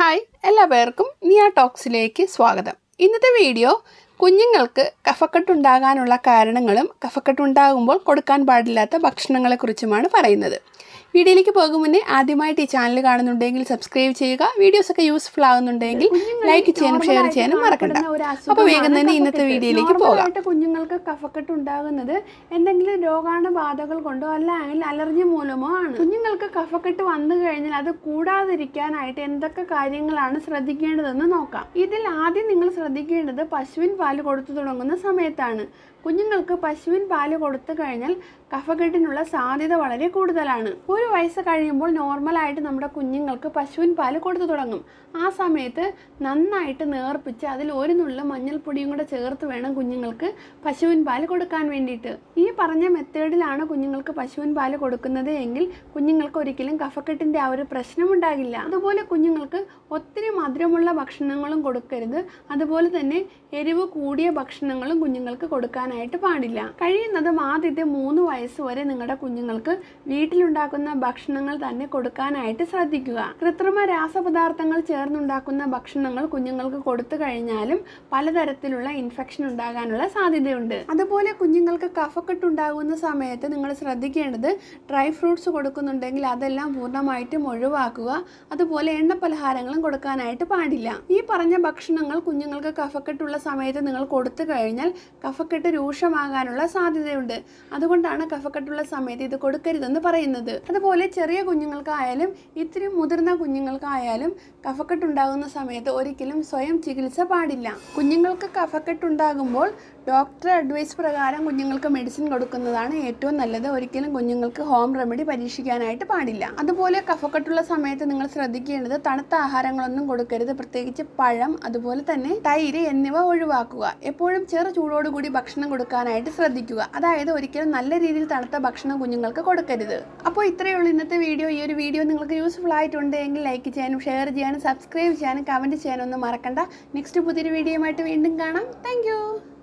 hi എല്ലാ പേർക്കും നിയ ടോക്സിലേക്ക് സ്വാഗതം ഇന്നത്തെ വീഡിയോ കുഞ്ഞുങ്ങൾക്ക് കഫക്കെട്ടുണ്ടാകാനുള്ള കാരണങ്ങളും കഫക്കെട്ടുണ്ടാകുമ്പോൾ കൊടുക്കാൻ പാടില്ലാത്ത ഭക്ഷണങ്ങളെക്കുറിച്ചുമാണ് പറയുന്നത് വീഡിയോയിലേക്ക് പോകും മുന്നേ ആദ്യമായിട്ട് ഈ ചാനൽ കാണുന്നുണ്ടെങ്കിൽ സബ്സ്ക്രൈബ് ചെയ്യുക വീഡിയോസൊക്കെ യൂസ്ഫുൾ ആകുന്നുണ്ടെങ്കിൽ ലൈക്ക് ചെയ്യാനും ഷെയർ ചെയ്യാനും മറക്കണ്ട അപ്പോൾ വേഗം തന്നെ ഇന്നത്തെ വീഡിയോയിലേക്ക് പോകാം നോർമലായിട്ട് കുഞ്ഞുങ്ങൾക്ക് കഫക്കെട്ട് ഉണ്ടാകുന്നത് എന്തെങ്കിലും രോഗാണുബാധകൾ കൊണ്ടോ അല്ലെങ്കിൽ അലർജി മൂലമോ ആണ് കുഞ്ഞുങ്ങൾക്ക് കഫക്കെട്ട് വന്നു കഴിഞ്ഞാൽ അത് കൂടാതിരിക്കാനായിട്ട് എന്തൊക്കെ കാര്യങ്ങളാണ് ശ്രദ്ധിക്കേണ്ടതെന്ന് നോക്കാം ഇതിൽ ആദ്യം നിങ്ങൾ ശ്രദ്ധിക്കേണ്ടത് പശുവിൻ പാല് കൊടുത്തു തുടങ്ങുന്ന സമയത്താണ് കുഞ്ഞുങ്ങൾക്ക് പശുവിൻ പാല് കൊടുത്തു കഴിഞ്ഞാൽ കഫക്കെട്ടിനുള്ള സാധ്യത വളരെ കൂടുതലാണ് ഒരു വയസ്സ് കഴിയുമ്പോൾ നോർമലായിട്ട് നമ്മുടെ കുഞ്ഞുങ്ങൾക്ക് പശുവിൻ പാല് കൊടുത്തു തുടങ്ങും ആ സമയത്ത് നന്നായിട്ട് നേർപ്പിച്ച് അതിൽ ഒരു നുള്ള മഞ്ഞൾപ്പൊടിയും കൂടെ ചേർത്ത് വേണം കുഞ്ഞുങ്ങൾക്ക് പശുവിൻ പാല് കൊടുക്കാൻ വേണ്ടിയിട്ട് ഈ പറഞ്ഞ മെത്തേഡിലാണ് കുഞ്ഞുങ്ങൾക്ക് പശുവിൻ പാല് കൊടുക്കുന്നത് എങ്കിൽ കുഞ്ഞുങ്ങൾക്ക് ഒരിക്കലും കഫക്കെട്ടിൻ്റെ ആ ഒരു പ്രശ്നം ഉണ്ടാകില്ല അതുപോലെ കുഞ്ഞുങ്ങൾക്ക് ഒത്തിരി മധുരമുള്ള ഭക്ഷണങ്ങളും കൊടുക്കരുത് അതുപോലെ തന്നെ എരിവ് കൂടിയ ഭക്ഷണങ്ങളും കുഞ്ഞുങ്ങൾക്ക് കൊടുക്കാനായിട്ട് പാടില്ല കഴിയുന്നതും ആദ്യത്തെ മൂന്ന് വയസ്സ് വരെ നിങ്ങളുടെ കുഞ്ഞുങ്ങൾക്ക് വീട്ടിലുണ്ടാക്കുന്ന ഭക്ഷണങ്ങൾ തന്നെ കൊടുക്കാനായിട്ട് ശ്രദ്ധിക്കുക കൃത്രിമ രാസപദാർത്ഥങ്ങൾ ചേർന്നുണ്ടാക്കുന്ന ഭക്ഷണങ്ങൾ കുഞ്ഞുങ്ങൾക്ക് കൊടുത്തു കഴിഞ്ഞാലും പലതരത്തിലുള്ള ഇൻഫെക്ഷൻ ഉണ്ടാകാനുള്ള സാധ്യതയുണ്ട് അതുപോലെ കുഞ്ഞുങ്ങൾക്ക് കഫക്കെട്ട് ഉണ്ടാകുന്ന സമയത്ത് നിങ്ങൾ ശ്രദ്ധിക്കേണ്ടത് ഡ്രൈ ഫ്രൂട്ട്സ് കൊടുക്കുന്നുണ്ടെങ്കിൽ അതെല്ലാം പൂർണ്ണമായിട്ടും ഒഴിവാക്കുക അതുപോലെ എണ്ണ പലഹാരങ്ങളും കൊടുക്കാനായിട്ട് പാടില്ല ഈ പറഞ്ഞ ഭക്ഷണങ്ങൾ കുഞ്ഞുങ്ങൾക്ക് കഫക്കെട്ടുള്ള സമയത്ത് നിങ്ങൾ കൊടുത്തു കഴിഞ്ഞാൽ കഫക്കെട്ട് രൂക്ഷമാകാനുള്ള സാധ്യതയുണ്ട് അതുകൊണ്ടാണ് കഫക്കെട്ടുള്ള സമയത്ത് ഇത് കൊടുക്കരുതെന്ന് പറയുന്നത് അതുപോലെ ചെറിയ കുഞ്ഞുങ്ങൾക്കായാലും ഇത്തിരി മുതിർന്ന കുഞ്ഞുങ്ങൾക്കായാലും കഫക്കെട്ടുണ്ടാകുന്ന സമയത്ത് ഒരിക്കലും സ്വയം ചികിത്സ പാടില്ല കുഞ്ഞുങ്ങൾക്ക് കഫക്കെട്ടുണ്ടാകുമ്പോൾ ഡോക്ടർ അഡ്വൈസ് പ്രകാരം കുഞ്ഞുങ്ങൾക്ക് മെഡിസിൻ കൊടുക്കുന്നതാണ് ഏറ്റവും നല്ലത് ഒരിക്കലും കുഞ്ഞുങ്ങൾക്ക് ഹോം റെമഡി പരീക്ഷിക്കാനായിട്ട് പാടില്ല അതുപോലെ കഫക്കെട്ടുള്ള സമയത്ത് നിങ്ങൾ ശ്രദ്ധിക്കേണ്ടത് തണുത്ത ആഹാരങ്ങളൊന്നും കൊടുക്കരുത് പ്രത്യേകിച്ച് പഴം അതുപോലെ തന്നെ തൈര് എന്നിവ ഒഴിവാക്കുക എപ്പോഴും ചെറു ചൂടോടുകൂടി ഭക്ഷണം കൊടുക്കാനായിട്ട് ശ്രദ്ധിക്കുക അതായത് ഒരിക്കലും നല്ല രീതിയിൽ തണുത്ത ഭക്ഷണം കുഞ്ഞുങ്ങൾക്ക് കൊടുക്കരുത് അപ്പോൾ ഇത്രയേ ഉള്ളൂ ഇന്നത്തെ വീഡിയോ ഈ ഒരു വീഡിയോ നിങ്ങൾക്ക് യൂസ്ഫുൾ ആയിട്ടുണ്ടെങ്കിൽ ലൈക്ക് ചെയ്യാനും ഷെയർ ചെയ്യാനും സബ്സ്ക്രൈബ് ചെയ്യാനും കമൻറ്റ് ചെയ്യാനും ഒന്നും മറക്കണ്ട നെക്സ്റ്റ് പുതിയൊരു വീഡിയോയുമായിട്ട് വീണ്ടും കാണാം താങ്ക്